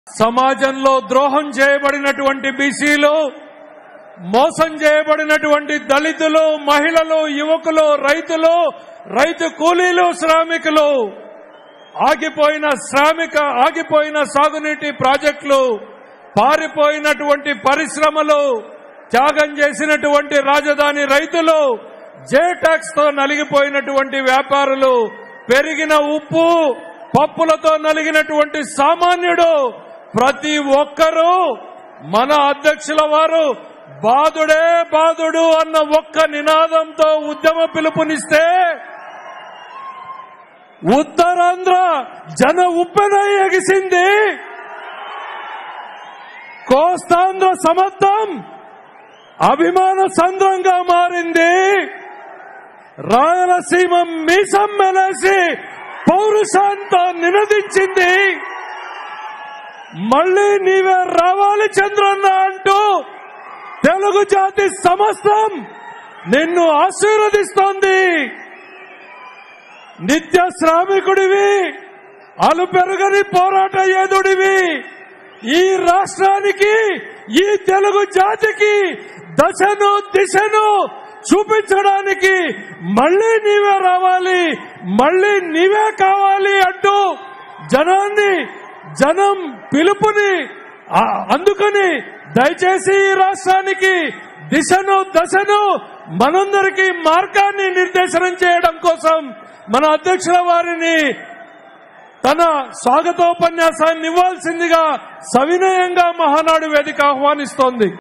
సమాజంలో ద్రోహం చేయబడినటువంటి బీసీలు మోసం చేయబడినటువంటి దళితులు మహిళలు యువకులు రైతులు రైతు కూలీలు శ్రామికులు ఆగిపోయిన శ్రామిక ఆగిపోయిన సాగునీటి ప్రాజెక్టులు పారిపోయినటువంటి పరిశ్రమలు త్యాగం చేసినటువంటి రాజధాని రైతులు జే ట్యాక్స్ తో నలిగిపోయినటువంటి వ్యాపారులు పెరిగిన ఉప్పు పప్పులతో నలిగినటువంటి సామాన్యుడు ప్రతి ఒక్కరూ మన అధ్యక్షుల వారు బాదుడే బాదుడు అన్న ఒక్క నినాదంతో ఉద్యమ పిలుపునిస్తే ఉత్తరాంధ్ర జన ఉప్పెన ఎగిసింది కోస్తాంధ్ర సమర్థం అభిమాన సంద్రంగా మారింది రాయలసీమ మీసం మెలేసి పౌరుషంతో నినదించింది మళ్ళీ నీవే రావాలి చంద్రన్న అంటూ తెలుగు జాతి సమస్తం నిన్ను ఆశీర్వదిస్తోంది నిత్య శ్రామికుడివి అలు పెరుగని పోరాట యోధుడివి ఈ రాష్ట్రానికి ఈ తెలుగు జాతికి దశను దిశను చూపించడానికి మళ్ళీ నీవే రావాలి మళ్ళీ నీవే కావాలి అంటూ జనాన్ని జనం పిలుపుని ఆ, అందుకని దయచేసి ఈ రాష్ట్రానికి దిశను దశను మనందరికీ మార్గాన్ని నిర్దేశనం చేయడం కోసం మన అధ్యక్షుల వారిని తన స్వాగతోపన్యాసాన్ని ఇవ్వాల్సిందిగా సవినయంగా మహానాడు వేదిక ఆహ్వానిస్తోంది